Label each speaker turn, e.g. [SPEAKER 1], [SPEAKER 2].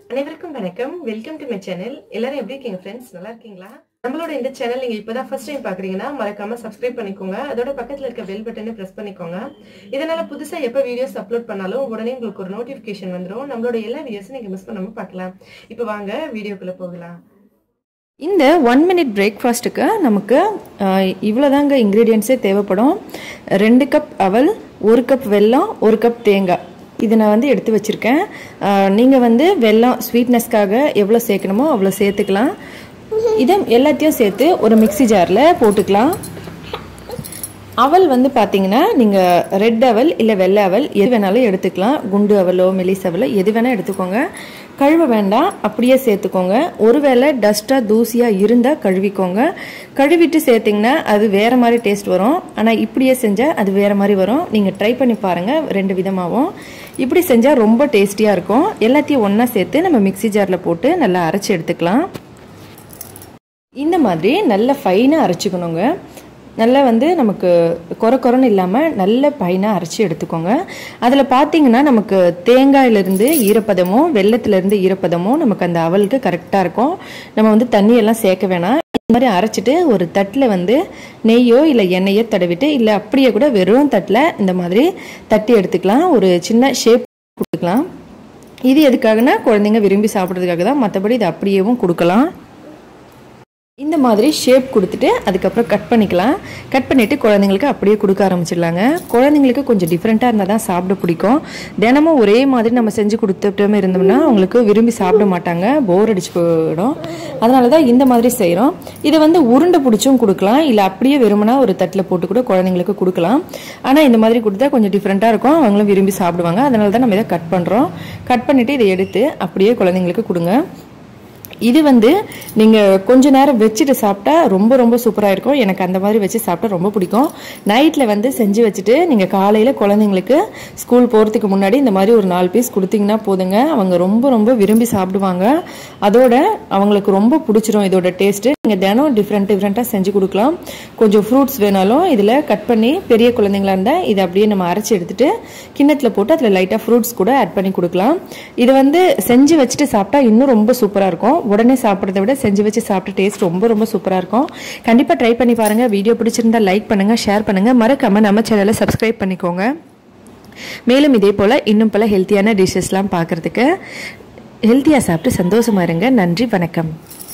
[SPEAKER 1] அனைவருக்கும் வணக்கம் welcome to my channel எல்லாரும் எப்படி இருக்கீங்க ஃப்ரெண்ட்ஸ் நல்லா இருக்கீங்களா நம்மளோட இந்த சேனல் நீங்க இப்பதான் ஃபர்ஸ்ட் டைம் பாக்குறீங்கன்னா மறக்காம சப்ஸ்கிரைப் பண்ணிக்கோங்க அதோட பக்கத்துல இருக்க பெல் பட்டனை பிரஸ் பண்ணிக்கோங்க இதனால புதுசா எப்ப வீடியோஸ் அப்லோட் பண்ணாலும் உடனே உங்களுக்கு ஒரு நோட்டிபிகேஷன் வந்துடும் நம்மளோட எல்லா வீடியோஸும் நீங்க மிஸ் பண்ணாம பார்க்கலாம் இப்போ வாங்க வீடியோக்குள்ள போகலாம்
[SPEAKER 2] இந்த ஒன் மினிட் பிரேக்ஃபாஸ்ட்டுக்கு நமக்கு இவ்வளோதாங்க இன்க்ரீடியன்ஸே தேவைப்படும் ரெண்டு கப் அவல் ஒரு கப் வெல்லம் ஒரு கப் தேங்காய் இது நான் வந்து எடுத்து வச்சுருக்கேன் நீங்கள் வந்து வெல்லம் ஸ்வீட்னஸ்க்காக எவ்வளோ சேர்க்கணுமோ அவ்வளோ சேர்த்துக்கலாம் இதை எல்லாத்தையும் சேர்த்து ஒரு மிக்சி ஜாரில் போட்டுக்கலாம் அவல் வந்து பார்த்தீங்கன்னா நீங்கள் ரெட் அவல் இல்லை வெள்ளை அவல் எது வேணாலும் எடுத்துக்கலாம் குண்டு அவலோ மெலிஸ் அவலோ எது வேணால் எடுத்துக்கோங்க கழுவ வேண்டாம் அப்படியே சேர்த்துக்கோங்க ஒருவேளை டஸ்ட்டாக தூசியாக இருந்தால் கழுவிக்கோங்க கழுவிட்டு சேர்த்திங்கன்னா அது வேறு மாதிரி டேஸ்ட் வரும் ஆனால் இப்படியே செஞ்சால் அது வேறு மாதிரி வரும் நீங்கள் ட்ரை பண்ணி பாருங்கள் ரெண்டு விதமாகவும் இப்படி செஞ்சால் ரொம்ப டேஸ்டியாக இருக்கும் எல்லாத்தையும் ஒன்றா சேர்த்து நம்ம மிக்சி ஜாரில் போட்டு நல்லா அரைச்சி எடுத்துக்கலாம் இந்த மாதிரி நல்ல ஃபைனாக அரைச்சிக்கணுங்க நல்லா வந்து நமக்கு குறை குறைன்னு இல்லாமல் நல்ல பைனாக அரைச்சி எடுத்துக்கோங்க அதில் பார்த்தீங்கன்னா நமக்கு தேங்காயிலிருந்து ஈரப்பதமும் வெள்ளத்துலேருந்து ஈரப்பதமும் நமக்கு அந்த அவலுக்கு கரெக்டாக இருக்கும் நம்ம வந்து தண்ணியெல்லாம் சேர்க்க வேணாம் இந்த மாதிரி அரைச்சிட்டு ஒரு தட்டில் வந்து நெய்யோ இல்லை எண்ணெயோ தடவிட்டு இல்லை அப்படியே கூட வெறும் தட்டில் இந்த மாதிரி தட்டி எடுத்துக்கலாம் ஒரு சின்ன ஷேப் கொடுத்துக்கலாம் இது எதுக்காகனா குழந்தைங்க விரும்பி சாப்பிட்றதுக்காக தான் மற்றபடி இது அப்படியேவும் கொடுக்கலாம் இந்த மாதிரி ஷேப் கொடுத்துட்டு அதுக்கப்புறம் கட் பண்ணிக்கலாம் கட் பண்ணிவிட்டு குழந்தைங்களுக்கு அப்படியே கொடுக்க ஆரம்பிச்சிடலாங்க குழந்தைங்களுக்கு கொஞ்சம் டிஃப்ரெண்ட்டாக இருந்தால் தான் சாப்பிட பிடிக்கும் தினமும் ஒரே மாதிரி நம்ம செஞ்சு கொடுத்துட்டோமே இருந்தோம்னா அவங்களுக்கு விரும்பி சாப்பிட மாட்டாங்க போர் அடிச்சு போயிடும் அதனால தான் இந்த மாதிரி செய்கிறோம் இதை வந்து உருண்டை பிடிச்சும் கொடுக்கலாம் இல்லை அப்படியே வெறுமனா ஒரு தட்டில் போட்டு கூட குழந்தைங்களுக்கு கொடுக்கலாம் ஆனால் இந்த மாதிரி கொடுத்தா கொஞ்சம் டிஃப்ரெண்ட்டாக இருக்கும் அவங்களும் விரும்பி சாப்பிடுவாங்க அதனால தான் நம்ம இதை கட் பண்ணுறோம் கட் பண்ணிவிட்டு இதை எடுத்து அப்படியே குழந்தைங்களுக்கு கொடுங்க இது வந்து நீங்கள் கொஞ்ச நேரம் வச்சுட்டு சாப்பிட்டா ரொம்ப ரொம்ப சூப்பராக இருக்கும் எனக்கு அந்த மாதிரி வச்சு சாப்பிட்டா ரொம்ப பிடிக்கும் நைட்டில் வந்து செஞ்சு வச்சுட்டு நீங்கள் காலையில் குழந்தைங்களுக்கு ஸ்கூல் போகிறதுக்கு முன்னாடி இந்த மாதிரி ஒரு நாலு பீஸ் கொடுத்தீங்கன்னா போதுங்க அவங்க ரொம்ப ரொம்ப விரும்பி சாப்பிடுவாங்க அதோட அவங்களுக்கு ரொம்ப பிடிச்சிரும் இதோட டேஸ்ட்டு நீங்கள் தினம் டிஃப்ரெண்ட் டிஃப்ரெண்ட்டாக செஞ்சு கொடுக்கலாம் கொஞ்சம் ஃப்ரூட்ஸ் வேணாலும் இதில் கட் பண்ணி பெரிய குழந்தைங்களா இருந்தால் இதை அப்படியே நம்ம அரைச்சி எடுத்துட்டு கிண்ணத்தில் போட்டு அதில் லைட்டாக ஃப்ரூட்ஸ் கூட ஆட் பண்ணி கொடுக்கலாம் இது வந்து செஞ்சு வச்சுட்டு சாப்பிட்டா இன்னும் ரொம்ப சூப்பராக இருக்கும் உடனே சாப்பிட்றத விட செஞ்சு வச்சு சாப்பிட்ட டேஸ்ட் ரொம்ப ரொம்ப சூப்பராக இருக்கும் கண்டிப்பாக ட்ரை பண்ணி பாருங்கள் வீடியோ பிடிச்சிருந்தா லைக் பண்ணுங்கள் ஷேர் பண்ணுங்கள் மறக்காமல் நம்ம சேனலை சப்ஸ்கிரைப் பண்ணிக்கோங்க மேலும் இதே போல் இன்னும் பல ஹெல்த்தியான டிஷ்ஷஸ்லாம் பார்க்குறதுக்கு ஹெல்த்தியாக சாப்பிட்டு சந்தோஷமா இருங்க நன்றி வணக்கம்